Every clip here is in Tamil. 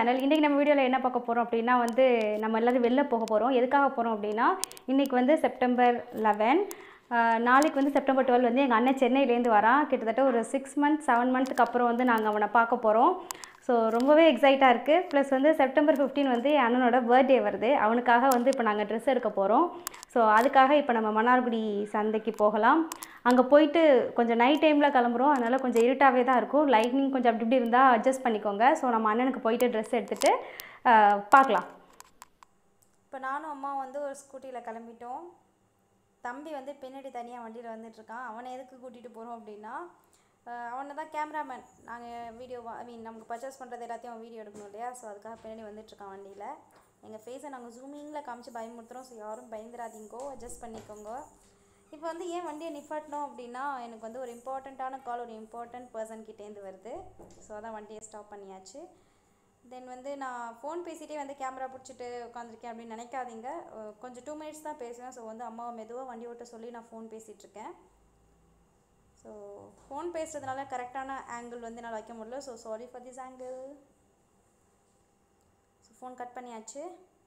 சேனல் இன்றைக்கி நம்ம வீடியோவில் என்ன பார்க்க போகிறோம் அப்படின்னா வந்து நம்ம எல்லோரும் வெளில போக போகிறோம் எதுக்காக போகிறோம் அப்படின்னா இன்றைக்கி வந்து செப்டம்பர் லெவன் நாளைக்கு வந்து செப்டம்பர் டுவெல் வந்து எங்கள் அண்ணன் சென்னையிலேருந்து வரான் கிட்டத்தட்ட ஒரு சிக்ஸ் மந்த் செவன் மந்த்துக்கு அப்புறம் வந்து நாங்கள் அவனை பார்க்க போகிறோம் ஸோ ரொம்பவே எக்ஸைட்டாக இருக்குது ப்ளஸ் வந்து செப்டம்பர் 15 வந்து என் அண்ணனோட பர்த்டே வருது அவனுக்காக வந்து இப்போ நாங்கள் ட்ரெஸ் எடுக்க போகிறோம் ஸோ அதுக்காக இப்போ நம்ம மன்னார்குடி சந்தைக்கு போகலாம் அங்கே போயிட்டு கொஞ்சம் நைட் டைமில் கிளம்புறோம் அதனால் கொஞ்சம் இருட்டாகவே தான் இருக்கும் லைட்னிங் கொஞ்சம் அப்படி இப்படி இருந்தால் அட்ஜஸ்ட் பண்ணிக்கோங்க ஸோ நம்ம அண்ணனுக்கு போயிட்டு ட்ரெஸ் எடுத்துகிட்டு பார்க்கலாம் இப்போ நானும் அம்மா வந்து ஒரு ஸ்கூட்டியில் கிளம்பிட்டோம் தம்பி வந்து பின்னாடி தனியாக வண்டியில் வந்துட்டுருக்கான் அவனை எதுக்கு கூட்டிகிட்டு போகிறோம் அப்படின்னா அவனை தான் கேமராமேன் நாங்கள் வீடியோ ஐ மீன் நமக்கு பர்ச்சேஸ் பண்ணுறது எல்லாத்தையும் வீடியோ எடுக்கணும் இல்லையா ஸோ அதுக்காக பின்னாடி வந்துட்டுருக்கான் வண்டியில் எங்கள் ஃபேஸை நாங்கள் ஜூமிங்கில் காமிச்சு பயமுறுத்துறோம் ஸோ யாரும் பயந்துடாதீங்கோ அட்ஜஸ்ட் பண்ணிக்கோங்க இப்போ வந்து ஏன் வண்டியை நிப்பாட்டணும் அப்படின்னா எனக்கு வந்து ஒரு இம்பார்ட்டண்ட்டான கால் ஒரு இம்பார்ட்டண்ட் பர்சன் கிட்டேருந்து வருது ஸோ அதான் வண்டியை ஸ்டாப் பண்ணியாச்சு தென் வந்து நான் ஃபோன் பேசிகிட்டே வந்து கேமரா பிடிச்சிட்டு உட்காந்துருக்கேன் அப்படின்னு நினைக்காதீங்க அஹ் கொஞ்சம் டூ மினிட்ஸ் தான் பேசுவேன் ஸோ வந்து அம்மாவை மெதுவாக வண்டி ஓட்ட சொல்லி நான் ஃபோன் பேசிகிட்ருக்கேன் ஸோ ஃபோன் பேசுறதுனால கரெக்டான ஆங்கிள் வந்து என்னால் வைக்க முடியல so sorry for this angle so phone cut பண்ணியாச்சு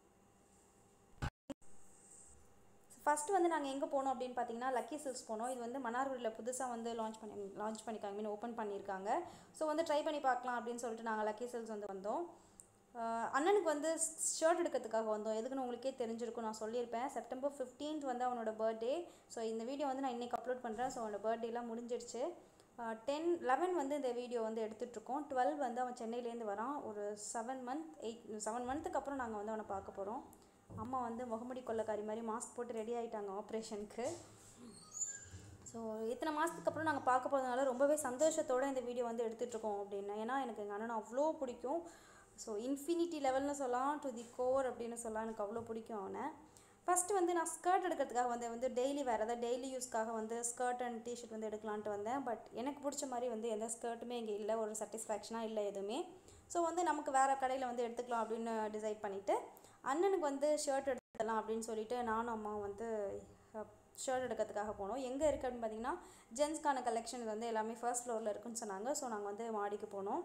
ஃபஸ்ட்டு வந்து நாங்கள் எங்கே போனோம் அப்படின்னு பார்த்தீங்கன்னா லக்கி சில்க்ஸ் போனோம் இது வந்து மன்னார்குடியில் புதுசாக வந்து லான்ச் பண்ணி லான்ச் பண்ணிக்காங்க மீன் ஓப்பன் பண்ணியிருக்காங்க ஸோ வந்து ட்ரை பண்ணி பார்க்கலாம் அப்படின்னு சொல்லிட்டு நாங்கள் லக்கி சில்க்ஸ் வந்து வந்தோம் ஆஹ் அண்ணனுக்கு வந்து ஷர்ட் எடுக்கிறதுக்காக வந்தோம் எதுக்குன்னு உங்களுக்கே தெரிஞ்சிருக்கும் நான் சொல்லியிருப்பேன் செப்டம்பர் 15th வந்து அவனோட பர்த்டே ஸோ இந்த வீடியோ வந்து நான் இன்றைக்கி அப்லோட் பண்ணுறேன் ஸோ அவனோட பர்த்டேலாம் முடிஞ்சிடுச்சு டென் லெவன் வந்து இந்த வீடியோ வந்து எடுத்துகிட்ருக்கோம் டுவெல் வந்து அவன் சென்னையிலேருந்து வரான் ஒரு செவன் மந்த் எயிட் செவன் மந்த்துக்கு அப்புறம் நாங்கள் வந்து அவனை பார்க்க போகிறோம் அம்மா வந்து முகமுடி கொள்ளக்காரி மாதிரி மாஸ்க் போட்டு ரெடி ஆகிட்டாங்க ஆப்ரேஷனுக்கு ஸோ இத்தனை மாதத்துக்கு அப்புறம் நாங்கள் பார்க்க போகிறதுனால ரொம்பவே சந்தோஷத்தோடு இந்த வீடியோ வந்து எடுத்துகிட்ருக்கோம் அப்படின்னா ஏன்னா எனக்கு எங்கள் அண்ணனை அவ்வளோ பிடிக்கும் ஸோ இன்ஃபினிட்டி லெவல்னு சொல்லலாம் டு தி கோர் அப்படின்னு சொல்லலாம் எனக்கு அவ்வளோ பிடிக்கும் அவனை ஃபஸ்ட்டு வந்து நான் ஸ்கர்ட் எடுக்கிறதுக்காக வந்து வந்து டெய்லி வேறு ஏதாவது டெய்லி யூஸ்க்காக வந்து ஸ்கர்ட் அண்ட் டிஷர்ட் வந்து எடுக்கலான்ட்டு வந்தேன் பட் எனக்கு பிடிச்ச மாதிரி வந்து எந்த ஸ்கர்ட்டுமே இங்கே இல்லை ஒரு சாட்டிஸ்ஃபேக்ஷனாக இல்லை எதுவுமே ஸோ வந்து நமக்கு வேறு கடையில் வந்து எடுத்துக்கலாம் அப்படின்னு டிசைட் பண்ணிவிட்டு அண்ணனுக்கு வந்து ஷர்ட் எடுத்துக்கலாம் அப்படின்னு சொல்லிட்டு நானும் அம்மா வந்து ஷர்ட் எடுக்கிறதுக்காக போனோம் எங்கே இருக்குது அப்படின்னு பார்த்தீங்கன்னா ஜென்ஸ்க்கான கலெக்ஷன் இது வந்து எல்லாமே ஃபர்ஸ்ட் ஃப்ளோரில் இருக்குன்னு சொன்னாங்க ஸோ நாங்கள் வந்து மாடிக்கு போனோம்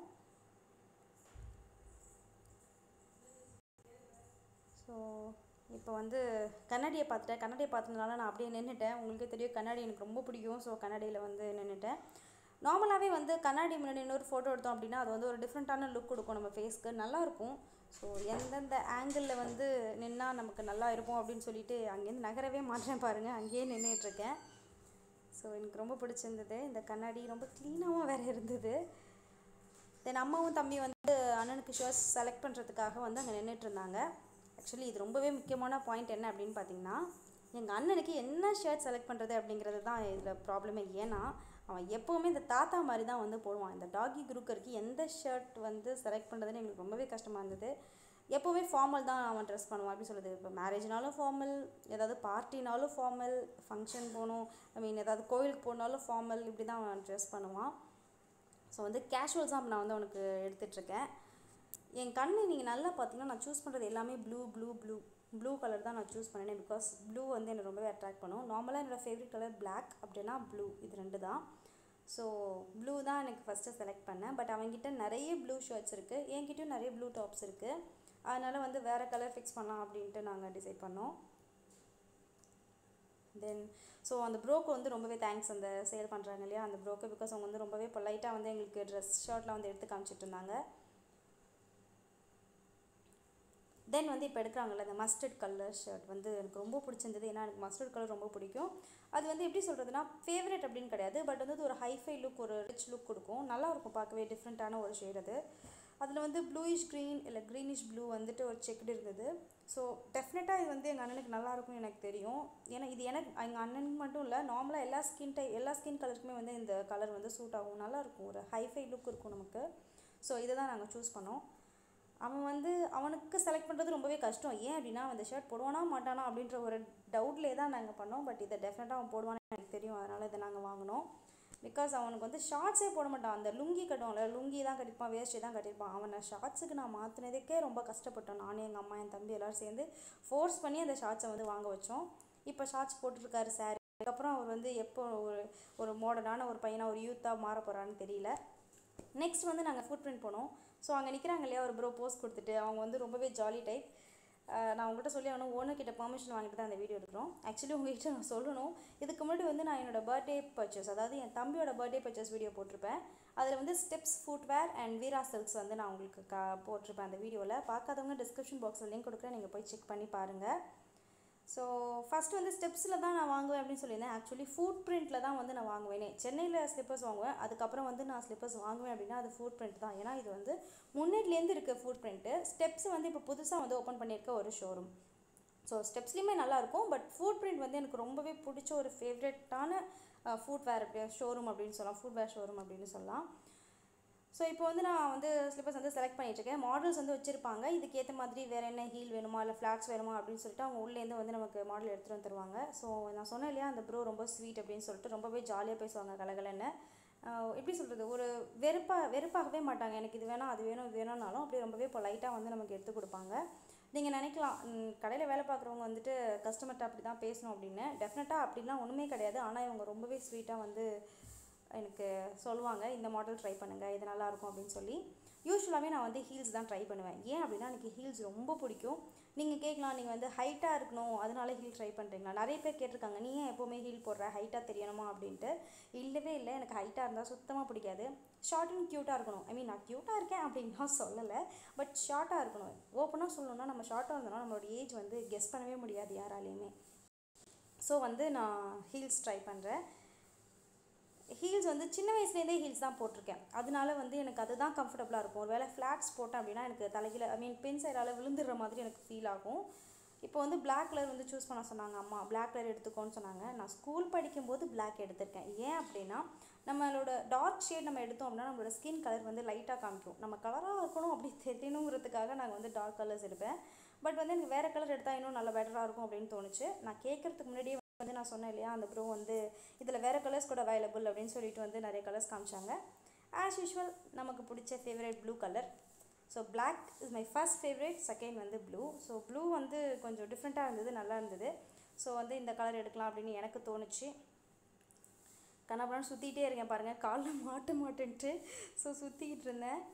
ஸோ இப்போ வந்து கண்ணாடியை பார்த்துட்டேன் கண்ணாடியை பார்த்ததுனால நான் அப்படியே நின்றுட்டேன் உங்களுக்கே தெரியும் கண்ணாடி எனக்கு ரொம்ப பிடிக்கும் ஸோ கண்ணாடியில் வந்து நின்றுட்டேன் நார்மலாகவே வந்து கண்ணாடி முன்னாடி இன்னொரு ஃபோட்டோ எடுத்தோம் அப்படின்னா அது வந்து ஒரு டிஃப்ரெண்ட்டான லுக் கொடுக்கும் நம்ம ஃபேஸ்க்கு நல்லாயிருக்கும் ஸோ எந்தெந்த ஆங்கிளில் வந்து நின்னா நமக்கு நல்லா இருக்கும் அப்படின்னு சொல்லிட்டு அங்கேருந்து நகரவே மாட்டேன் பாருங்கள் அங்கேயே நின்றுட்டுருக்கேன் ஸோ எனக்கு ரொம்ப பிடிச்சிருந்தது இந்த கண்ணாடி ரொம்ப க்ளீனாகவும் வேறு இருந்தது தென் அம்மாவும் தம்பி வந்து அண்ணனுக்கு ஷர்ட்ஸ் செலக்ட் பண்ணுறதுக்காக வந்து அங்கே நின்றுட்டு இருந்தாங்க ஆக்சுவலி இது ரொம்பவே முக்கியமான பாயிண்ட் என்ன அப்படின்னு பார்த்தீங்கன்னா எங்கள் அண்ணனுக்கு என்ன ஷர்ட் செலக்ட் பண்ணுறது அப்படிங்கிறது தான் இதில் ப்ராப்ளமே ஏன்னா அவன் எப்போவுமே இந்த தாத்தா மாதிரி தான் வந்து போடுவான் இந்த டாகி குரூக்கருக்கு எந்த ஷர்ட் வந்து செலக்ட் பண்ணுறதுன்னு எங்களுக்கு ரொம்பவே கஷ்டமாக இருந்தது எப்போவுமே ஃபார்மல் தான் அவன் ட்ரெஸ் பண்ணுவான் அப்படி சொல்லுது இப்போ மேரேஜ்னாலும் ஃபார்மல் ஏதாவது பார்ட்டினாலும் ஃபார்மல் ஃபங்க்ஷன் போகணும் ஐ மீன் ஏதாவது கோவிலுக்கு போனாலும் ஃபார்மல் இப்படி தான் அவன் ட்ரெஸ் பண்ணுவான் ஸோ வந்து கேஷுவல்ஸாக நான் வந்து அவனுக்கு எடுத்துட்ருக்கேன் என் கண்ணை நீங்கள் நல்லா பார்த்தீங்கன்னா நான் சூஸ் பண்ணுறது எல்லாமே blue blue blue blue colour தான் நான் சூஸ் பண்ணினேன் பிகாஸ் ப்ளூ வந்து என்னை ரொம்பவே அட்ராக்ட் பண்ணும் நார்மலாக என்னோடய ஃபேவரட் கலர் Black அப்படின்னா ப்ளூ இது ரெண்டு தான் ஸோ ப்ளூ தான் எனக்கு ஃபஸ்ட்டு செலக்ட் பண்ணேன் பட் அவன்கிட்ட நிறைய ப்ளூ ஷர்ட்ஸ் இருக்குது என்கிட்டயும் நிறைய ப்ளூ டாப்ஸ் இருக்குது அதனால் வந்து வேறு கலர் ஃபிக்ஸ் பண்ணலாம் அப்படின்ட்டு நாங்கள் டிசைட் பண்ணோம் தென் ஸோ அந்த ப்ரோக்கு வந்து ரொம்பவே தேங்க்ஸ் அந்த சேல் பண்ணுறாங்க இல்லையா அந்த ப்ரோக்கு பிகாஸ் அவங்க வந்து ரொம்பவே பொலைட்டாக வந்து எங்களுக்கு ட்ரெஸ் ஷர்ட்லாம் வந்து எடுத்து காமிச்சிட்டு இருந்தாங்க தென் வந்து இப்போ எடுக்கிறாங்கல்ல இந்த மஸ்டர்ட் கலர் ஷர்ட் வந்து எனக்கு ரொம்ப பிடிச்சிருந்தது ஏன்னா எனக்கு மஸ்டர்ட் கலர் ரொம்ப பிடிக்கும் அது வந்து எப்படி சொல்கிறதுனா ஃபேவரட் அப்படின்னு கிடையாது பட் வந்து அது ஒரு ஹைஃபை லுக் ஒரு ரிச் லுக் கொடுக்கும் நல்லா இருக்கும் பார்க்கவே டிஃப்ரெண்ட்டான ஒரு ஷேட் அது அதில் வந்து ப்ளூயிஷ் க்ரீன் இல்லை க்ரீனிஷ் ப்ளூ வந்துட்டு ஒரு செக்குடு இருந்தது ஸோ டெஃபினட்டாக இது வந்து எங்கள் அண்ணனுக்கு நல்லா இருக்கும்னு எனக்கு தெரியும் ஏன்னா இது எனக்கு எங்கள் அண்ணனுக்கு மட்டும் இல்லை நார்மலாக எல்லா ஸ்கின் டை எல்லா ஸ்கின் கலருக்குமே வந்து இந்த கலர் வந்து சூட் ஆகும் நல்லா இருக்கும் ஒரு ஹைஃபை லுக் இருக்கும் நமக்கு ஸோ இதை தான் நாங்கள் சூஸ் பண்ணோம் அவன் வந்து அவனுக்கு செலக்ட் பண்ணுறது ரொம்பவே கஷ்டம் ஏன் அப்படின்னா அவன் இந்த ஷர்ட் போடுவானா மாட்டானா அப்படின்ற ஒரு டவுட்லேயே தான் நாங்கள் பண்ணோம் பட் இதை டெஃபினட்டாக அவன் போடுவான்னு எனக்கு தெரியும் அதனால் இதை நாங்கள் வாங்கினோம் பிகாஸ் அவனுக்கு வந்து ஷார்ட்ஸே போட மாட்டான் அந்த லுங்கி கட்டுவான்ல லுங்கி தான் கட்டிருப்பான் வேஷ்டி தான் கட்டிருப்பான் அவனை ஷார்ட்ஸுக்கு நான் மாற்றினதுக்கே ரொம்ப கஷ்டப்பட்டோம் நானே எங்கள் அம்மா என் தம்பி எல்லோரும் சேர்ந்து ஃபோர்ஸ் பண்ணி அந்த ஷார்ட்ஸை வந்து வாங்க வச்சோம் இப்போ ஷார்ட்ஸ் போட்டிருக்காரு சார் அதுக்கப்புறம் அவர் வந்து எப்போ ஒரு ஒரு மாடர்னான ஒரு பையனாக ஒரு யூத்தாக மாற போகிறான்னு தெரியல நெக்ஸ்ட் வந்து நாங்கள் ஃபுட் பிரிண்ட் போனோம் ஸோ அங்கே நிற்கிறாங்க இல்லையா ஒரு ப்ரோ போஸ் கொடுத்துட்டு அவங்க வந்து ரொம்பவே ஜாலி டைப் நான் உங்கள்கிட்ட சொல்லி ஆகணும் ஓனர் கிட்ட பெர்மிஷன் வாங்கிட்டு தான் அந்த வீடியோ எடுக்கிறோம் ஆக்சுவலி உங்ககிட்ட நான் சொல்லணும் இதுக்கு முன்னாடி வந்து நான் என்னோட பர்த்டே பர்ச்சேஸ் அதாவது என் தம்பியோட பர்த்டே பர்ச்சேஸ் வீடியோ போட்டிருப்பேன் அதில் வந்து steps footwear and Veera silks வந்து நான் உங்களுக்கு கா போட்டிருப்பேன் அந்த வீடியோவில் பார்க்காதவங்க டிஸ்கிரிப்ஷன் பாக்ஸில் லிங்க் கொடுக்குறேன் நீங்கள் போய் செக் பண்ணி பாருங்கள் ஸோ ஃபஸ்ட்டு வந்து ஸ்டெப்ஸில் தான் நான் வாங்குவேன் அப்படின்னு சொல்லியிருந்தேன் ஆக்சுவலி ஃபுட் பிரிண்ட்டில் தான் வந்து நான் வாங்குவேனே சென்னையில் ஸ்லிப்பர்ஸ் வாங்குவேன் அதுக்கப்புறம் வந்து நான் ஸ்லிப்பர்ஸ் வாங்குவேன் அப்படின்னா அது ஃபுட் பிரிண்ட் தான் ஏன்னா இது வந்து முன்னாடிலேருந்து இருக்க ஃபுட் பிரிண்ட்டு ஸ்டெப்ஸ் வந்து இப்போ புதுசாக வந்து ஓப்பன் பண்ணியிருக்க ஒரு ஷோரூம் ஸோ ஸ்டெப்ஸ்லேயுமே நல்லாயிருக்கும் பட் ஃபுட் பிரிண்ட் வந்து எனக்கு ரொம்பவே பிடிச்ச ஒரு ஃபேவரட்டான ஃபுட் வேர் அப்படி ஷோரூம் அப்படின்னு சொல்லலாம் ஃபுட் வேர் ஷோரூம் அப்படின்னு சொல்லலாம் ஸோ இப்போ வந்து நான் வந்து ஸ்லிப்பர்ஸ் வந்து செலக்ட் பண்ணிட்டுருக்கேன் மாடல்ஸ் வந்து வச்சுருப்பாங்க இதுக்கு ஏற்ற மாதிரி வேறு என்ன ஹீல் வேணுமா இல்லை ஃப்ளாட்ஸ் வேணுமா அப்படின்னு சொல்லிட்டு அவங்க உள்ளேருந்து வந்து நமக்கு மாடல் எடுத்துகிட்டு வந்து தருவாங்க ஸோ நான் சொன்னேன் இல்லையா அந்த ப்ரோ ரொம்ப ஸ்வீட் அப்படின்னு சொல்லிட்டு ரொம்பவே ஜாலியாக பேசுவாங்க கலகலன்னு ஆஹ் எப்படி சொல்கிறது ஒரு வெறுப்பாக வெறுப்பாகவே மாட்டாங்க எனக்கு இது வேணும் அது வேணும் இது வேணும்னாலும் அப்படியே ரொம்பவே பொலைட்டாக வந்து நமக்கு எடுத்து கொடுப்பாங்க நீங்கள் நினைக்கலாம் கடையில் வேலை பார்க்குறவங்க வந்துட்டு கஸ்டமர்கிட்ட அப்படி தான் பேசணும் அப்படின்னு டெஃபினட்டாக அப்படிலாம் ஒன்றுமே கிடையாது ஆனால் இவங்க ரொம்பவே ஸ்வீட்டாக வந்து எனக்கு சொல்லுவாங்க இந்த மாடல் ட்ரை பண்ணுங்கள் இது நல்லாயிருக்கும் அப்படின்னு சொல்லி யூஸ்வலாகவே நான் வந்து ஹீல்ஸ் தான் ட்ரை பண்ணுவேன் ஏன் அப்படின்னா எனக்கு ஹீல்ஸ் ரொம்ப பிடிக்கும் நீங்கள் கேட்கலாம் நீங்கள் வந்து ஹைட்டாக இருக்கணும் அதனால ஹீல் ட்ரை பண்ணுறீங்களா நிறைய பேர் கேட்டிருக்காங்க நீ ஏன் எப்போவுமே ஹீல் போடுற ஹைட்டாக தெரியணுமா அப்படின்ட்டு இல்லவே இல்லை எனக்கு ஹைட்டாக இருந்தால் சுத்தமாக பிடிக்காது ஷார்ட் அண்ட் க்யூட்டாக இருக்கணும் ஐ மீன் நான் க்யூட்டாக இருக்கேன் அப்படின்னா சொல்லலை பட் ஷார்ட்டாக இருக்கணும் ஓப்பனாக சொல்லணும்னா நம்ம ஷார்ட்டாக இருந்தோம்னா நம்மளோட ஏஜ் வந்து கெஸ் பண்ணவே முடியாது யாராலையுமே ஸோ வந்து நான் ஹீல்ஸ் ட்ரை பண்ணுறேன் ஹீல்ஸ் வந்து சின்ன வயசுலேருந்தே ஹீல்ஸ் தான் போட்டிருக்கேன் அதனால வந்து எனக்கு அதுதான் கம்ஃபர்டபுளாக இருக்கும் ஒருவேளை ஃப்ளாட்ஸ் போட்டேன் அப்படின்னா எனக்கு தலைகீழ ஐ மீன் பென் சைடால் விழுந்துடுற மாதிரி எனக்கு ஃபீல் ஆகும் இப்போ வந்து Black கலர் வந்து சூஸ் பண்ண சொன்னாங்க அம்மா Black கலர் எடுத்துக்கோன்னு சொன்னாங்க நான் ஸ்கூல் படிக்கும்போது Black எடுத்திருக்கேன் ஏன் அப்படின்னா நம்மளோட டார்க் ஷேட் நம்ம எடுத்தோம் அப்படின்னா நம்மளோட ஸ்கின் கலர் வந்து லைட்டாக காமிக்கும் நம்ம கலராக இருக்கணும் அப்படி தெரியணுங்கிறதுக்காக நாங்கள் வந்து டார்க் கலர்ஸ் எடுப்பேன் பட் வந்து எனக்கு வேறு கலர் எடுத்தால் இன்னும் நல்லா பெட்டராக இருக்கும் அப்படின்னு தோணுச்சு நான் கேட்குறதுக்கு முன்னாடியே வந்து நான் சொன்னேன் இல்லையா அந்த ப்ரோ வந்து இதில் வேறு கலர்ஸ் கூட அவைலபிள் அப்படின்னு சொல்லிட்டு வந்து நிறைய கலர்ஸ் காமிச்சாங்க ஆஸ் யூஷுவல் நமக்கு பிடிச்ச favourite blue colour so Black is my first favourite second வந்து ப்ளூ ஸோ ப்ளூ வந்து கொஞ்சம் டிஃப்ரெண்ட்டாக இருந்தது நல்லா இருந்தது ஸோ வந்து இந்த கலர் எடுக்கலாம் அப்படின்னு எனக்கு தோணுச்சு கண்ணாபுரம் சுற்றிக்கிட்டே இருக்கேன் பாருங்கள் காலில் மாட்ட மாட்டேன்ட்டு ஸோ சுற்றிக்கிட்டு இருந்தேன்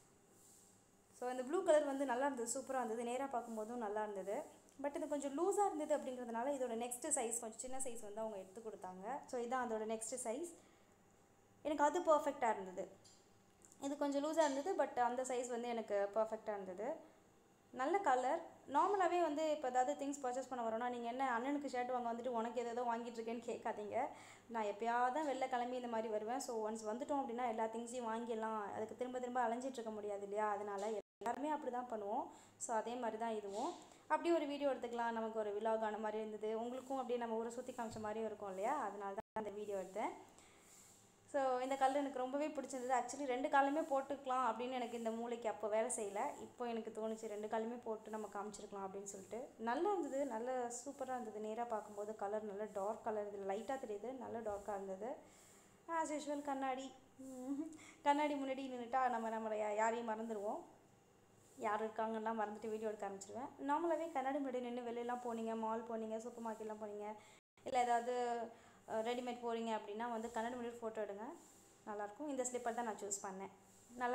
ஸோ இந்த ப்ளூ கலர் வந்து நல்லா இருந்தது சூப்பராக இருந்தது நேராக பார்க்கும்போதும் நல்லா இருந்தது பட் இது கொஞ்சம் லூஸாக இருந்தது அப்படிங்கிறதுனால இதோட நெக்ஸ்ட் சைஸ் கொஞ்சம் சின்ன சைஸ் வந்து அவங்க எடுத்து கொடுத்தாங்க ஸோ இதான் அதோட நெக்ஸ்ட் சைஸ் எனக்கு அது பர்ஃபெக்டாக இருந்தது இது கொஞ்சம் லூஸாக இருந்தது பட் அந்த சைஸ் வந்து எனக்கு பர்ஃபெக்டாக இருந்தது நல்ல கலர் நார்மலாகவே வந்து இப்போ ஏதாவது திங்ஸ் பர்ச்சேஸ் பண்ண வரோம்னா நீங்கள் என்ன அண்ணனுக்கு ஷர்ட் வாங்க வந்துட்டு உனக்கு எதோ வாங்கிட்டு இருக்கேன்னு கேட்காதீங்க நான் எப்பயாவது தான் வெளில கிளம்பி இந்த மாதிரி வருவேன் ஸோ ஒன்ஸ் வந்துட்டோம் அப்படின்னா எல்லா திங்ஸையும் வாங்கிடலாம் அதுக்கு திரும்ப திரும்ப அலைஞ்சிட்டு இருக்க முடியாது இல்லையா அதனால எல்லாருமே அப்படி தான் பண்ணுவோம் ஸோ அதே மாதிரி தான் இதுவும் அப்படியே ஒரு வீடியோ எடுத்துக்கலாம் நமக்கு ஒரு விலாக் ஆன மாதிரி இருந்தது உங்களுக்கும் அப்படியே நம்ம ஊரை சுற்றி காமிச்ச மாதிரியும் இருக்கும் இல்லையா அதனால தான் அந்த வீடியோ எடுத்தேன் ஸோ இந்த கல் எனக்கு ரொம்பவே பிடிச்சிருந்தது ஆக்சுவலி ரெண்டு காலுமே போட்டுக்கலாம் அப்படின்னு எனக்கு இந்த மூளைக்கு அப்போ வேலை செய்யலை இப்போ எனக்கு தோணுச்சு ரெண்டு காலுமே போட்டு நம்ம காமிச்சிருக்கலாம் அப்படின்னு சொல்லிட்டு நல்லா இருந்தது நல்ல சூப்பராக இருந்தது நேராக பார்க்கும்போது கலர் நல்ல டார்க் கலர் இதில் லைட்டாக தெரியுது நல்ல டார்க்காக இருந்தது ஆஸ் யூஷுவல் கண்ணாடி உம், கண்ணாடி முன்னாடி நின்றுட்டா நம்ம நம்ம யா- யாரையும் மறந்துடுவோம் யார் இருக்காங்கலாம் மறந்துட்டு வீடியோ எடுக்க ஆரம்பிச்சிருவேன் நார்மலாகவே கண்ணாடி முன்னாடி நின்று வெளியெல்லாம் போனீங்க மால் போனீங்க சூப்பர் மார்க்கெட்லாம் போனீங்க இல்லை ஏதாவது ரெடிமேட் போகிறீங்க அப்படின்னா வந்து கண்ணாடி முன்னாடி ஃபோட்டோ எடுங்க நல்லாயிருக்கும் இந்த ஸ்லிப்பர் தான் நான் சூஸ் பண்ணேன் நல்லா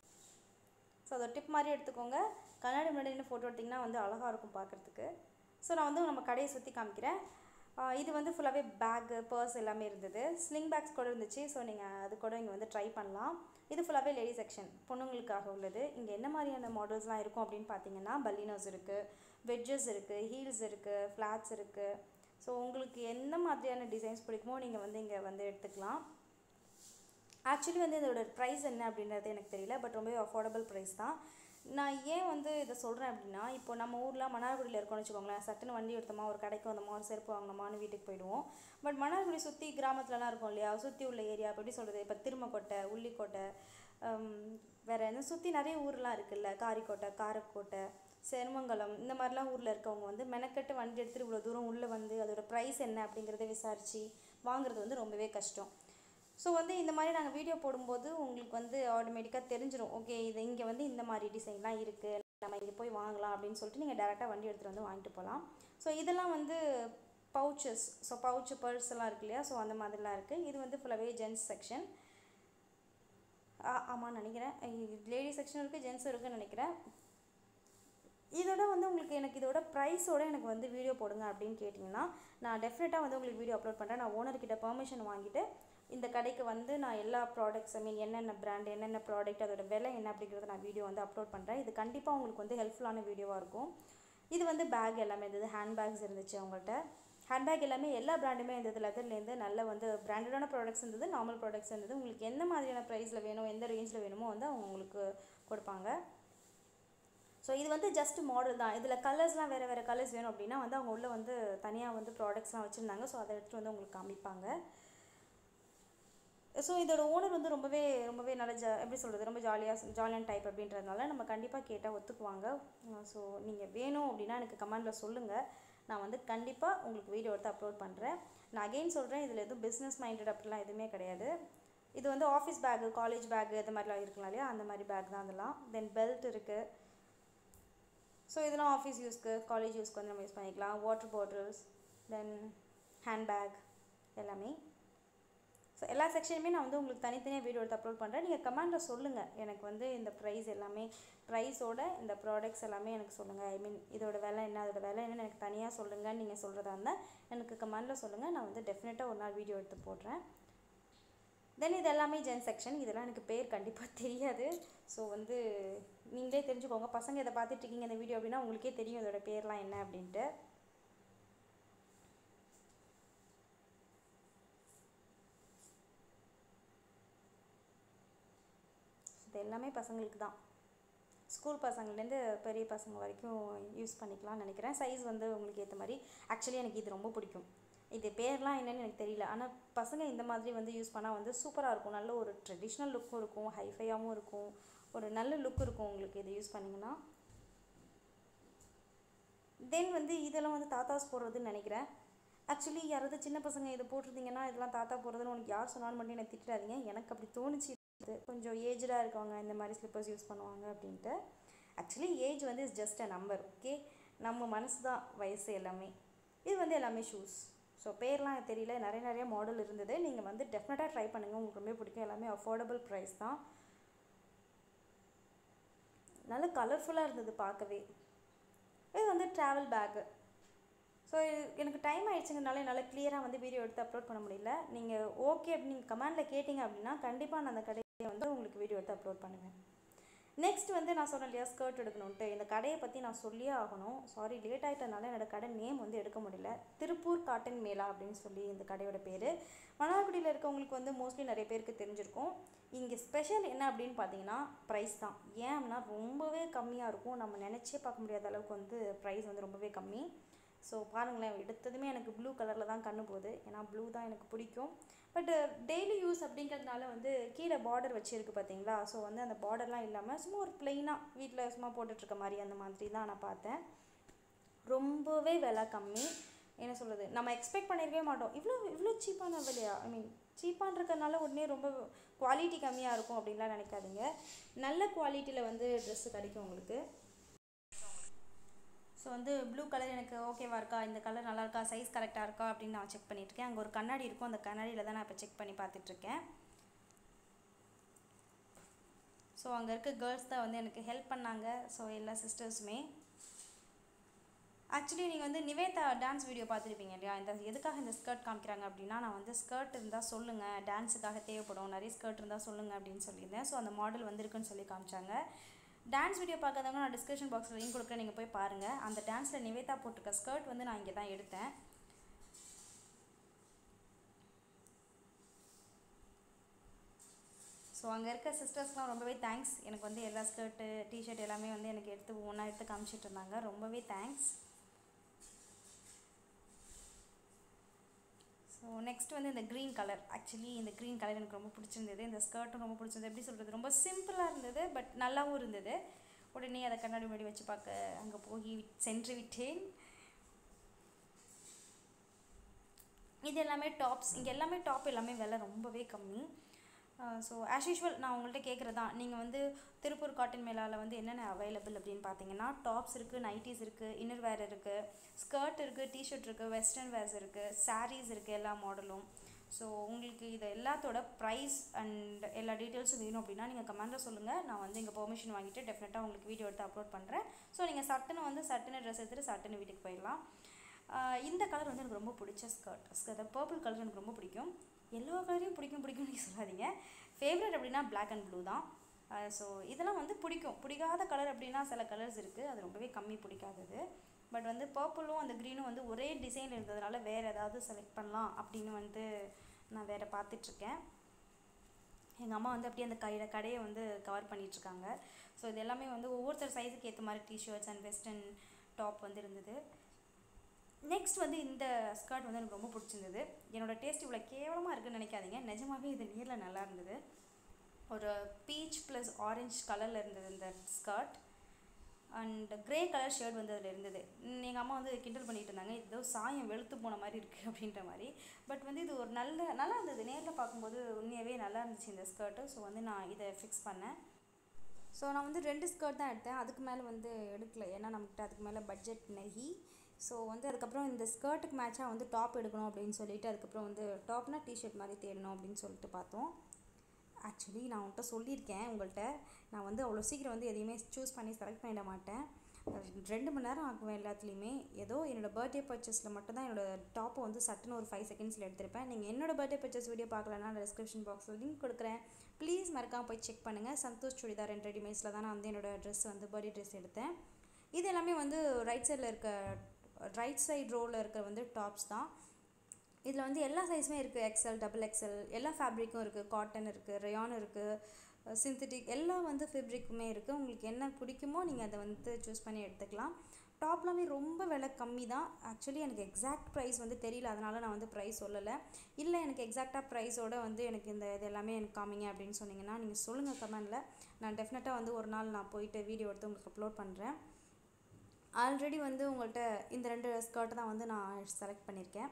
ஸோ அதை டிப் மாதிரி எடுத்துக்கோங்க கண்ணாடி முன்னாடி நின்று ஃபோட்டோ எடுத்திங்கன்னா வந்து அழகாக இருக்கும் பார்க்குறதுக்கு ஸோ நான் வந்து நம்ம கடையை சுற்றி காமிக்கிறேன் ஆஹ் இது வந்து ஃபுல்லாகவே பேக்கு பர்ஸ் எல்லாமே இருந்தது ஸ்லிங் பேக்ஸ் கூட இருந்துச்சு ஸோ நீங்கள் அது கூட இங்கே வந்து ட்ரை பண்ணலாம் இது ஃபுல்லாகவே லேடி செக்ஷன் பொண்ணுங்களுக்காக உள்ளது இங்கே என்ன மாதிரியான மாடல்ஸ்லாம் இருக்கும் அப்படின்னு பார்த்தீங்கன்னா பல்லினோஸ் இருக்குது வெட்ஜஸ் இருக்குது ஹீல்ஸ் இருக்குது ஃப்ளாட்ஸ் இருக்குது ஸோ உங்களுக்கு என்ன மாதிரியான டிசைன்ஸ் பிடிக்குமோ நீங்கள் வந்து இங்கே வந்து எடுத்துக்கலாம் ஆக்சுவலி வந்து இதோட ப்ரைஸ் என்ன அப்படின்றது எனக்கு தெரியல பட் ரொம்பவே அஃபோர்டபுள் ப்ரைஸ் தான் நான் ஏன் வந்து இதை சொல்கிறேன் அப்படின்னா இப்போ நம்ம ஊரில் மன்னார்குடியில் இருக்கோம்னு வச்சுக்கோங்களேன் சட்டுன்னு வண்டி எடுத்தோமா ஒரு கடைக்கு வந்தோமா ஒரு செருப்பு வாங்கினோமான்னு வீட்டுக்கு போயிடுவோம் பட் மன்னார்குடி சுற்றி கிராமத்துலலாம் இருக்கும் இல்லையா சுற்றி உள்ள ஏரியா இப்போ எப்படி சொல்கிறது இப்போ திருமக்கோட்டை உள்ளிக்கோட்டை ஹம், வேற என்ன சுற்றி நிறைய ஊர்லாம் இருக்குல்ல காரிக்கோட்டை காரக்கோட்டை செருமங்கலம் இந்த மாதிரிலாம் ஊரில் இருக்கவங்க வந்து மெனக்கெட்டு வண்டி எடுத்துகிட்டு இவ்வளோ தூரம் உள்ளே வந்து அதோட ப்ரைஸ் என்ன அப்படிங்கிறத விசாரித்து வாங்குறது வந்து ரொம்பவே கஷ்டம் ஸோ வந்து இந்த மாதிரி நாங்கள் வீடியோ போடும்போது உங்களுக்கு வந்து ஆட்டோமேட்டிக்காக தெரிஞ்சிடும் ஓகே இது இங்கே வந்து இந்த மாதிரி டிசைன்லாம் இருக்குது நம்ம இங்கே போய் வாங்கலாம் அப்படின்னு சொல்லிட்டு நீங்கள் டேரெக்டாக வண்டி எடுத்துகிட்டு வந்து வாங்கிட்டு போகலாம் ஸோ இதெல்லாம் வந்து பவுச்சஸ் ஸோ பவுச்சு பர்ஸ் எல்லாம் இருக்கு இல்லையா ஸோ அந்த மாதிரிலாம் இருக்குது இது வந்து ஃபுல்லாகவே ஜென்ஸ் செக்ஷன் ஆமான்னு நினைக்கிறேன் லேடிஸ் செக்ஷன் இருக்குது ஜென்ஸும் இருக்குன்னு நினைக்கிறேன் இதோட வந்து உங்களுக்கு எனக்கு இதோட ப்ரைஸோட எனக்கு வந்து வீடியோ போடுங்க அப்படின்னு கேட்டிங்கன்னா நான் டெஃபினட்டாக வந்து உங்களுக்கு வீடியோ அப்லோட் பண்ணுறேன் நான் ஓனர்கிட்ட பெர்மிஷன் வாங்கிட்டு இந்த கடைக்கு வந்து நான் எல்லா ப்ராடக்ட்ஸ் ஐ மீன் என்னென்ன பிராண்ட் என்னென்ன ப்ராடக்ட் அதோட விலை என்ன அப்படிங்கிறத நான் வீடியோ வந்து அப்லோட் பண்ணுறேன் இது கண்டிப்பாக உங்களுக்கு வந்து ஹெல்ப்ஃபுல்லான வீடியோவாக இருக்கும் இது வந்து பேக் எல்லாமே இருந்தது ஹேண்ட் பேக்ஸ் இருந்துச்சு அவங்கள்ட்ட ஹேண்ட்பேக் எல்லாமே எல்லா பிராண்டுமே இருந்தது லெதர்லேருந்து நல்ல வந்து பிராண்டடான ப்ராடக்ட்ஸ் இருந்தது நார்மல் ப்ராடக்ட்ஸ் இருந்தது உங்களுக்கு எந்த மாதிரியான ப்ரைஸில் வேணும் எந்த ரேஞ்சில் வேணுமோ வந்து அவங்க உங்களுக்கு கொடுப்பாங்க ஸோ இது வந்து ஜஸ்ட் மாடல் தான் இதில் கலர்ஸ்லாம் வேறு வேறு கலர்ஸ் வேணும் அப்படின்னா வந்து அவங்க உள்ளே வந்து தனியாக வந்து ப்ராடக்ட்ஸ்லாம் வச்சுருந்தாங்க ஸோ அதை எடுத்துகிட்டு வந்து உங்களுக்கு காமிப்பாங்க ஸோ இதோட ஓனர் வந்து ரொம்பவே ரொம்பவே நல்ல ஜா எப்படி சொல்கிறது ரொம்ப ஜாலியாக ஜாலியான டைப் அப்படின்றதுனால நம்ம கண்டிப்பாக கேட்டால் ஒத்துக்குவாங்க ஸோ நீங்கள் வேணும் அப்படின்னா எனக்கு கமெண்டில் சொல்லுங்கள் நான் வந்து கண்டிப்பாக உங்களுக்கு வீடியோ எடுத்து அப்லோட் பண்ணுறேன் நான் அகெயின் சொல்கிறேன் இதில் எதுவும் பிஸ்னஸ் மைண்டட் அப்படிலாம் எதுவுமே கிடையாது இது வந்து ஆஃபீஸ் பேக்கு காலேஜ் பேக்கு இது மாதிரிலாம் இருக்கலாம் இல்லையா அந்த மாதிரி பேக் தான் அதெல்லாம் தென் பெல்ட் இருக்குது ஸோ இதெல்லாம் ஆஃபீஸ் யூஸ்க்கு காலேஜ் யூஸ்க்கு வந்து நம்ம யூஸ் பண்ணிக்கலாம் வாட்டர் பாட்டில்ஸ் தென் ஹேண்ட்பேக் எல்லாமே ஸோ எல்லா செக்ஷனுமே நான் வந்து உங்களுக்கு தனித்தனியாக வீடியோ எடுத்து அப்லோட் பண்ணுறேன் நீங்கள் கமெண்டில் சொல்லுங்கள் எனக்கு வந்து இந்த ப்ரைஸ் எல்லாமே ப்ரைஸோட இந்த ப்ராடக்ட்ஸ் எல்லாமே எனக்கு சொல்லுங்கள் ஐ மீன் இதோட விலை என்ன அதோட விலை என்னன்னு எனக்கு தனியாக சொல்லுங்கள் நீங்கள் சொல்கிறதா இருந்தால் எனக்கு கமெண்டில் சொல்லுங்கள் நான் வந்து டெஃபினட்டாக ஒரு நாள் வீடியோ எடுத்து போடுறேன் தென் இது எல்லாமே ஜென் செக்ஷன் இதெல்லாம் எனக்கு பேர் கண்டிப்பாக தெரியாது ஸோ வந்து நீங்களே தெரிஞ்சுக்கோங்க பசங்க இதை பார்த்துட்டு இருக்கீங்க இந்த வீடியோ அப்படின்னா உங்களுக்கே தெரியும் இதோட பேர்லாம் என்ன அப்படின்ட்டு இது எல்லாமே பசங்களுக்கு தான் ஸ்கூல் பசங்கள்லேருந்து பெரிய பசங்க வரைக்கும் யூஸ் பண்ணிக்கலாம்னு நினைக்கிறேன் சைஸ் வந்து உங்களுக்கு ஏற்ற மாதிரி ஆக்சுவலி எனக்கு இது ரொம்ப பிடிக்கும் இது பேர்லாம் என்னன்னு எனக்கு தெரியல ஆனால் பசங்க இந்த மாதிரி வந்து யூஸ் பண்ணால் வந்து சூப்பராக இருக்கும் நல்ல ஒரு ட்ரெடிஷ்னல் லுக்கும் இருக்கும் ஹைஃபையாகவும் இருக்கும் ஒரு நல்ல லுக் இருக்கும் உங்களுக்கு இது யூஸ் பண்ணிங்கன்னா தென் வந்து இதெல்லாம் வந்து தாத்தாஸ் போடுறதுன்னு நினைக்கிறேன் ஆக்சுவலி யாராவது சின்ன பசங்க இதை போட்டிருந்தீங்கன்னா இதெல்லாம் தாத்தா போடுறதுன்னு உனக்கு யார் சொன்னாலும் மட்டும் எனக்கு திட்டாதீங்க எனக்கு அப்படி தோணுச்சு இது கொஞ்சம் ஏஜ்டாக இருக்கவங்க இந்த மாதிரி ஸ்லிப்பர்ஸ் யூஸ் பண்ணுவாங்க அப்படின்ட்டு ஆக்சுவலி ஏஜ் வந்து is just a number okay நம்ம மனசு தான் வயசு எல்லாமே இது வந்து எல்லாமே ஷூஸ் ஸோ பேர்லாம் எனக்கு தெரியல நிறைய நிறைய மாடல் இருந்தது நீங்கள் வந்து டெஃபினட்டாக ட்ரை பண்ணுங்கள் உங்களுக்கு ரொம்ப பிடிக்கும் எல்லாமே அஃபோர்டபுள் ப்ரைஸ் தான் நல்ல கலர்ஃபுல்லாக இருந்தது பார்க்கவே இது வந்து ட்ராவல் பேக்கு ஸோ எனக்கு டைம் ஆயிடுச்சுங்கனால என்னால் கிளியராக வந்து வீடியோ எடுத்து அப்லோட் பண்ண முடியல நீங்கள் ஓகே அப்படி நீங்கள் கமெண்டில் கேட்டிங்க அப்படின்னா கண்டிப்பாக நான் அந்த கடையை வந்து உங்களுக்கு வீடியோ எடுத்து அப்லோட் பண்ணுவேன் நெக்ஸ்ட் வந்து நான் சொன்னேன் இல்லையா ஸ்கர்ட் எடுக்கணுன்ட்டு இந்த கடையை பற்றி நான் சொல்லியே ஆகணும் சாரி லேட் ஆகிட்டனால என்னோட கடை நேம் வந்து எடுக்க முடியல திருப்பூர் காட்டன் மேளா அப்படின்னு சொல்லி இந்த கடையோட பேர் மணாக்குடியில் இருக்கவங்களுக்கு வந்து மோஸ்ட்லி நிறைய பேருக்கு தெரிஞ்சிருக்கும் இங்கே ஸ்பெஷல் என்ன அப்படின்னு பார்த்தீங்கன்னா ப்ரைஸ் தான் ஏன் அப்படின்னா ரொம்பவே கம்மியாக இருக்கும் நம்ம நினச்சே பார்க்க முடியாத அளவுக்கு வந்து ப்ரைஸ் வந்து ரொம்பவே கம்மி ஸோ பாருங்களேன் எடுத்ததுமே எனக்கு ப்ளூ கலரில் தான் கண்ணு போகுது ஏன்னா ப்ளூ தான் எனக்கு பிடிக்கும் பட் டெய்லி யூஸ் அப்படிங்கிறதுனால வந்து கீழே பார்டர் வச்சுருக்கு பார்த்தீங்களா ஸோ வந்து அந்த பார்டர்லாம் இல்லாமல் சும்மா ஒரு ப்ளெயினாக வீட்டில் சும்மா போட்டுட்ருக்க மாதிரி அந்த மாதிரி தான் நான் பார்த்தேன் ரொம்பவே விலை கம்மி என்ன சொல்கிறது நம்ம எக்ஸ்பெக்ட் பண்ணியிருக்கவே மாட்டோம் இவ்வளோ இவ்வளோ சீப்பான விலையா ஐ மீன் சீப்பாக இருக்கிறதுனால உடனே ரொம்ப குவாலிட்டி கம்மியாக இருக்கும் அப்படின்லாம் நினைக்காதீங்க நல்ல குவாலிட்டியில் வந்து ட்ரெஸ்ஸு கிடைக்கும் உங்களுக்கு ஸோ வந்து ப்ளூ கலர் எனக்கு ஓகேவா இருக்கா இந்த கலர் நல்லா இருக்கா சைஸ் கரெக்டாக இருக்கா அப்படின்னு நான் செக் பண்ணியிருக்கேன் அங்கே ஒரு கண்ணாடி இருக்கும் அந்த கண்ணாடியில் தான் நான் இப்போ செக் பண்ணி பார்த்துட்ருக்கேன் ஸோ அங்கே இருக்க கேர்ள்ஸ் தான் வந்து எனக்கு ஹெல்ப் பண்ணாங்க ஸோ எல்லா சிஸ்டர்ஸுமே ஆக்சுவலி நீங்கள் வந்து நிவேதா டான்ஸ் வீடியோ பார்த்துருப்பீங்க இல்லையா இந்த எதுக்காக இந்த ஸ்கர்ட் காமிக்கிறாங்க அப்படின்னா நான் வந்து ஸ்கர்ட் இருந்தால் சொல்லுங்கள் டான்ஸுக்காக தேவைப்படும் நிறைய ஸ்கர்ட் இருந்தால் சொல்லுங்கள் அப்படின்னு சொல்லியிருந்தேன் ஸோ அந்த மாடல் வந்திருக்குன்னு சொல்லி காமிச்சாங்க டான்ஸ் வீடியோ பார்க்காதவங்க நான் டிஸ்கிரிப்ஷன் பாக்ஸில் லிங்க் கொடுக்குறேன் நீங்கள் போய் பாருங்கள் அந்த டான்ஸில் நிவேதா போட்டிருக்க ஸ்கர்ட் வந்து நான் இங்கே தான் எடுத்தேன் ஸோ அங்கே இருக்க சிஸ்டர்ஸ்லாம் ரொம்பவே தேங்க்ஸ் எனக்கு வந்து எல்லா ஸ்கர்ட்டு டிஷர்ட் எல்லாமே வந்து எனக்கு எடுத்து ஒன்றா எடுத்து காமிச்சிட்டு இருந்தாங்க ரொம்பவே தேங்க்ஸ் ஸோ நெக்ஸ்ட் வந்து இந்த க்ரீன் கலர் ஆக்சுவலி இந்த க்ரீன் கலர் எனக்கு ரொம்ப பிடிச்சிருந்தது இந்த ஸ்கர்ட்டும் ரொம்ப பிடிச்சிருந்தது எப்படி சொல்கிறது ரொம்ப சிம்பிளாக இருந்தது பட் நல்லாவும் இருந்தது உடனே அதை கண்ணாடி முன்னாடி வச்சு பார்க்க அங்கே போய் சென்று விட்டேன் இது எல்லாமே டாப்ஸ் இங்கே எல்லாமே டாப் எல்லாமே விலை ரொம்பவே கம்மி ஸோ ஆஸ் யூஷுவல் நான் உங்கள்கிட்ட கேட்குறது தான் நீங்கள் வந்து திருப்பூர் காட்டன் மேலாவில் வந்து என்னென்ன அவைலபிள் அப்படின்னு பார்த்தீங்கன்னா டாப்ஸ் இருக்குது நைட்டிஸ் இருக்குது இன்னர் வேர் இருக்குது ஸ்கர்ட் இருக்குது டிஷர்ட் இருக்குது வெஸ்டர்ன் வேர்ஸ் இருக்குது சாரீஸ் இருக்குது எல்லா மாடலும் ஸோ உங்களுக்கு இது எல்லாத்தோட ப்ரைஸ் அண்ட் எல்லா டீட்டெயில்ஸும் வேணும் அப்படின்னா நீங்கள் கமெண்டில் சொல்லுங்கள் நான் வந்து இங்கே பெர்மிஷன் வாங்கிட்டு டெஃபினட்டாக உங்களுக்கு வீடியோ எடுத்து அப்லோட் பண்ணுறேன் ஸோ நீங்கள் சட்டுன்னு வந்து சட்டுன்னு ட்ரெஸ் எடுத்துகிட்டு சட்டுன்னு வீட்டுக்கு போயிடலாம் ஆஹ் இந்த கலர் வந்து எனக்கு ரொம்ப பிடிச்ச ஸ்கர்ட் அந்த பர்பிள் கலர் எனக்கு ரொம்ப பிடிக்கும் எல்லா கலரையும் பிடிக்கும் பிடிக்கும்னு நீங்கள் சொல்லாதீங்க ஃபேவரட் அப்படின்னா Black அண்ட் ப்ளூ தான் ஸோ இதெல்லாம் வந்து பிடிக்கும் பிடிக்காத கலர் அப்படின்னா சில கலர்ஸ் இருக்குது அது ரொம்பவே கம்மி பிடிக்காதது பட் வந்து பர்பிளும் அந்த க்ரீனும் வந்து ஒரே டிசைன் இருந்ததுனால வேறு ஏதாவது செலக்ட் பண்ணலாம் அப்படின்னு வந்து நான் வேறு பார்த்துட்ருக்கேன் எங்கள் அம்மா வந்து அப்படியே அந்த கையில் கடையை வந்து கவர் பண்ணிகிட்ருக்காங்க ஸோ இது எல்லாமே வந்து ஒவ்வொருத்தர் சைஸுக்கு ஏற்ற மாதிரி டிஷர்ட்ஸ் அண்ட் வெஸ்டர்ன் டாப் வந்து இருந்தது நெக்ஸ்ட் வந்து இந்த ஸ்கர்ட் வந்து எனக்கு ரொம்ப பிடிச்சிருந்தது என்னோட டேஸ்ட் இவ்வளோ கேவலமாக இருக்குன்னு நினைக்காதீங்க நிஜமாவே இது நேரில் நல்லா இருந்தது ஒரு பீச் ப்ளஸ் ஆரஞ்சு கலரில் இருந்தது இந்த skirt and grey colour shirt வந்து அதில் இருந்தது எங்கள் அம்மா வந்து கிண்டல் பண்ணிட்டு இருந்தாங்க இது ஏதோ சாயம் வெளுத்து போன மாதிரி இருக்குது அப்படின்ற மாதிரி பட் வந்து இது ஒரு நல்ல நல்லா இருந்தது நேரில் பார்க்கும்போது உண்மையாகவே நல்லா இருந்துச்சு இந்த ஸ்கர்ட்டு ஸோ வந்து நான் இதை ஃபிக்ஸ் பண்ணேன் ஸோ நான் வந்து ரெண்டு ஸ்கர்ட் தான் எடுத்தேன் அதுக்கு மேலே வந்து எடுக்கல ஏன்னா நம்மக்கிட்ட அதுக்கு மேலே பட்ஜெட் நெகி ஸோ வந்து அதுக்கப்புறம் இந்த ஸ்கர்ட்டுக்கு மேட்சாக வந்து டாப் எடுக்கணும் அப்படின்னு சொல்லிட்டு அதுக்கப்புறம் வந்து டாப்னா டிஷர்ட் மாதிரி தேடணும் அப்படின்னு சொல்லிட்டு பார்த்தோம் ஆக்சுவலி நான் உங்கள்கிட்ட சொல்லியிருக்கேன் உங்கள்கிட்ட நான் வந்து அவ்வளோ சீக்கிரம் வந்து எதையுமே சூஸ் பண்ணி செலக்ட் பண்ணிட மாட்டேன் ரெண்டு மணி நேரம் ஆக்குவேன் எல்லாத்துலேயுமே ஏதோ என்னோடய பர்த்டே பர்ச்சேஸில் மட்டும்தான் என்னோடய டாப்பை வந்து சட்டுன்னு ஒரு ஃபைவ் செகண்ட்ஸில் எடுத்திருப்பேன் நீங்கள் என்னோட பர்த்டே பர்ச்சேஸ் வீடியோ பார்க்கலன்னா டிஸ்கிரிப்ஷன் பாக்ஸில் லிங்க் கொடுக்குறேன் ப்ளீஸ் மறக்காம போய் செக் பண்ணுங்கள் சந்தோஷ் சுடிதார் அண்ட் ரெடிமேட்ஸில் தான் நான் வந்து என்னோடய ட்ரெஸ் வந்து பர்த்டே ட்ரெஸ் எடுத்தேன் இது எல்லாமே வந்து ரைட் சைடில் இருக்க ரைட் சைடு ரோவில் இருக்க வந்து டாப்ஸ் தான் இதில் வந்து எல்லா சைஸுமே இருக்குது எக்ஸல் டபுள் எக்ஸல் எல்லா ஃபேப்ரிக்கும் இருக்குது காட்டன் இருக்குது ரயான் இருக்குது சிந்தட்டிக் எல்லா வந்து ஃபேப்ரிக்குமே இருக்குது உங்களுக்கு என்ன பிடிக்குமோ நீங்கள் அதை வந்து சூஸ் பண்ணி எடுத்துக்கலாம் டாப்லாமே ரொம்ப விலை கம்மி தான் ஆக்சுவலி எனக்கு எக்ஸாக்ட் ப்ரைஸ் வந்து தெரியல அதனால நான் வந்து ப்ரைஸ் சொல்லலை இல்லை எனக்கு எக்ஸாக்டாக ப்ரைஸோட வந்து எனக்கு இந்த இது எல்லாமே எனக்கு காமிங்க அப்படின்னு சொன்னீங்கன்னா நீங்கள் சொல்லுங்கள் கமெண்டில் நான் டெஃபினட்டாக வந்து ஒரு நாள் நான் போயிட்டு வீடியோ எடுத்து உங்களுக்கு அப்லோட் பண்ணுறேன் ஆல்ரெடி வந்து உங்கள்கிட்ட இந்த ரெண்டு ஸ்கர்ட் தான் வந்து நான் செலக்ட் பண்ணியிருக்கேன்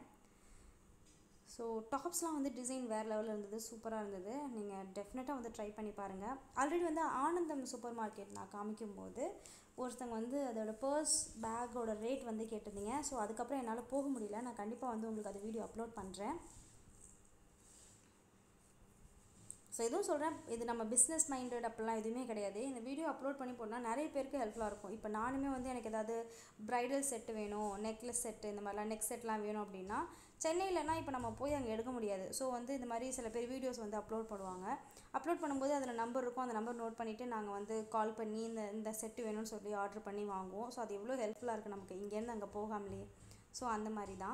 ஸோ டாப்ஸ்லாம் வந்து டிசைன் வேறு லெவலில் இருந்தது சூப்பராக இருந்தது நீங்கள் டெஃபினட்டாக வந்து ட்ரை பண்ணி பாருங்கள் ஆல்ரெடி வந்து ஆனந்தம் சூப்பர் மார்க்கெட் நான் காமிக்கும்போது ஒருத்தங்க வந்து அதோட பர்ஸ் பேக்கோட ரேட் வந்து கேட்டிருந்தீங்க ஸோ அதுக்கப்புறம் என்னால் போக முடியல நான் கண்டிப்பாக வந்து உங்களுக்கு அது வீடியோ அப்லோட் பண்ணுறேன் ஸோ எதுவும் சொல்கிறேன் இது நம்ம பிஸ்னஸ் மைண்டட் அப்படிலாம் எதுவுமே கிடையாது இந்த வீடியோ அப்லோட் பண்ணி போனால் நிறைய பேருக்கு ஹெல்ப்ஃபுல்லாக இருக்கும் இப்போ நானுமே வந்து எனக்கு ஏதாவது ப்ரைடல் செட்டு வேணும் நெக்லஸ் செட்டு இந்த மாதிரிலாம் நெக் செட்லாம் வேணும் அப்படின்னா சென்னையிலனா இப்போ நம்ம போய் அங்கே எடுக்க முடியாது ஸோ வந்து இந்த மாதிரி சில பேர் வீடியோஸ் வந்து அப்லோட் பண்ணுவாங்க அப்லோட் பண்ணும்போது அதில் நம்பர் இருக்கும் அந்த நம்பர் நோட் பண்ணிவிட்டு நாங்கள் வந்து கால் பண்ணி இந்த இந்த செட்டு வேணும்னு சொல்லி ஆர்டர் பண்ணி வாங்குவோம் ஸோ அது எவ்வளோ ஹெல்ப்ஃபுல்லாக இருக்குது நமக்கு இங்கேருந்து அங்கே போகாமலே ஸோ அந்த மாதிரி தான்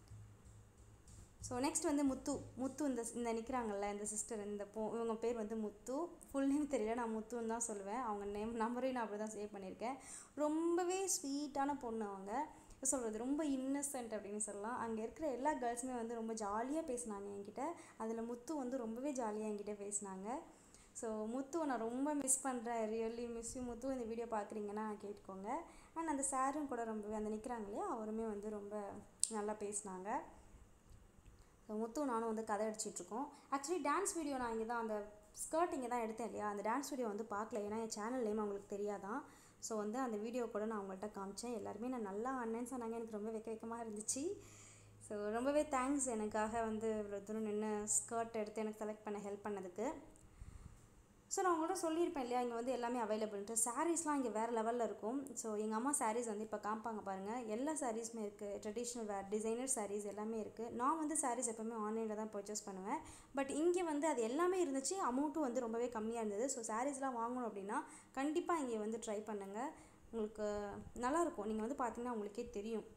ஸோ நெக்ஸ்ட் வந்து முத்து முத்து இந்த இந்த நிற்கிறாங்கல்ல இந்த சிஸ்டர் இந்த பொ இவங்க பேர் வந்து முத்து ஃபுல் நேம் தெரியல நான் முத்துன்னு தான் சொல்லுவேன் அவங்க நேம் நம்பரையும் நான் அப்படி தான் சேவ் பண்ணியிருக்கேன் ரொம்பவே ஸ்வீட்டான பொண்ணு அவங்க சொல்கிறது ரொம்ப இன்னசென்ட் அப்படின்னு சொல்லலாம் அங்கே இருக்கிற எல்லா கேர்ள்ஸுமே வந்து ரொம்ப ஜாலியாக பேசினாங்க என்கிட்ட அதில் முத்து வந்து ரொம்பவே ஜாலியாக என்கிட்ட பேசினாங்க ஸோ முத்துவை நான் ரொம்ப மிஸ் பண்ணுறேன் ரியலி மிஸ் யூ முத்து இந்த வீடியோ பார்க்குறீங்கன்னா கேட்டுக்கோங்க அண்ட் அந்த சாரும் கூட ரொம்பவே அந்த நிற்கிறாங்க இல்லையா அவருமே வந்து ரொம்ப நல்லா பேசினாங்க ஸோ முத்து நானும் வந்து கதை அடிச்சிட்ருக்கோம் ஆக்சுவலி டான்ஸ் வீடியோ நான் இங்கே தான் அந்த ஸ்கர்ட் இங்கே தான் எடுத்தேன் இல்லையா அந்த டான்ஸ் வீடியோ வந்து பார்க்கல ஏன்னா என் சேனல் நேம் அவங்களுக்கு தெரியாதான் ஸோ வந்து அந்த வீடியோ கூட நான் அவங்கள்ட்ட காமிச்சேன் எல்லாருமே நான் நல்லா அண்ணன்னு சொன்னாங்க எனக்கு ரொம்ப வெக்க வெக்கமாக இருந்துச்சு ஸோ ரொம்பவே தேங்க்ஸ் எனக்காக வந்து இவ்வளோ தூரம் நின்று ஸ்கர்ட் எடுத்து எனக்கு செலக்ட் பண்ண ஹெல்ப் பண்ணதுக்கு ஸோ நான் உங்கள்கிட்ட சொல்லியிருப்பேன் இல்லையா இங்கே வந்து எல்லாமே அவைலபிள்ன்ட்டு சாரீஸ்லாம் இங்கே வேறு லெவலில் இருக்கும் ஸோ எங்கள் அம்மா சாரீஸ் வந்து இப்போ காமிப்பாங்க பாருங்கள் எல்லா சாரீஸுமே இருக்குது ட்ரெடிஷ்னல் வேர் டிசைனர் சாரீஸ் எல்லாமே இருக்குது நான் வந்து சாரீஸ் எப்போவுமே ஆன்லைனில் தான் பர்ச்சேஸ் பண்ணுவேன் பட் இங்கே வந்து அது எல்லாமே இருந்துச்சு அமௌண்ட்டும் வந்து ரொம்பவே கம்மியாக இருந்தது ஸோ சாரீஸ்லாம் வாங்கணும் அப்படின்னா கண்டிப்பாக இங்கே வந்து ட்ரை பண்ணுங்கள் உங்களுக்கு நல்லாயிருக்கும் நீங்கள் வந்து பார்த்தீங்கன்னா உங்களுக்கே தெரியும்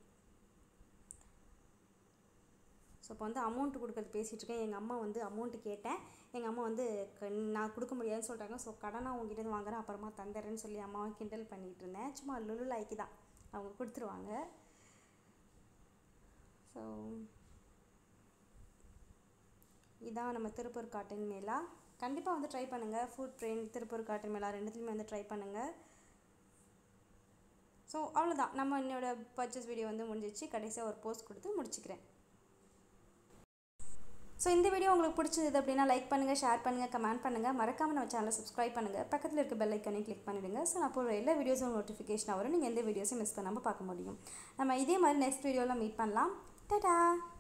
ஸோ இப்போ வந்து அமௌண்ட் கொடுக்கறது பேசிகிட்டு இருக்கேன் எங்கள் அம்மா வந்து அமௌண்ட்டு கேட்டேன் எங்கள் அம்மா வந்து க- நான் கொடுக்க முடியாதுன்னு சொல்லிட்டாங்க ஸோ கடனாக உங்ககிட்ட இருந்து வாங்குறேன் அப்புறமா தந்துடுறேன்னு சொல்லி அம்மாவை கிண்டல் பண்ணிகிட்டு இருந்தேன் சும்மா லுலு லாய்க்கு தான் அவங்க கொடுத்துருவாங்க ஸோ இதான் நம்ம திருப்பூர் காட்டன் மேலா கண்டிப்பாக வந்து ட்ரை பண்ணுங்கள் ஃபுட் ட்ரெயின் திருப்பூர் காட்டன் மேலா ரெண்டுத்துலையுமே வந்து ட்ரை பண்ணுங்கள் ஸோ அவ்வளோதான் நம்ம என்னோட பர்ச்சேஸ் வீடியோ வந்து முடிஞ்சிச்சு கடைசியாக ஒரு போஸ்ட் கொடுத்து முடிச்சுக்கிறேன் ஸோ இந்த வீடியோ உங்களுக்கு பிடிச்சது அப்படின்னா லைக் பண்ணுங்கள் ஷேர் பண்ணுங்கள் கமெண்ட் பண்ணுங்கள் மறக்காமல் நம்ம சேனலை சப்ஸ்கிரைப் பண்ணுங்கள் பக்கத்தில் இருக்க பெல் ஐக்கனையும் கிளிக் பண்ணிவிடுங்க ஸோ நான் போடுற எல்லா வீடியோஸும் நோட்டிஃபிகேஷன் வரும் நீங்கள் எந்த வீடியோஸும் மிஸ் பண்ணாமல் பார்க்க முடியும் நம்ம இதே மாதிரி நெக்ஸ்ட் வீடியோவில் மீட் பண்ணலாம் டாடா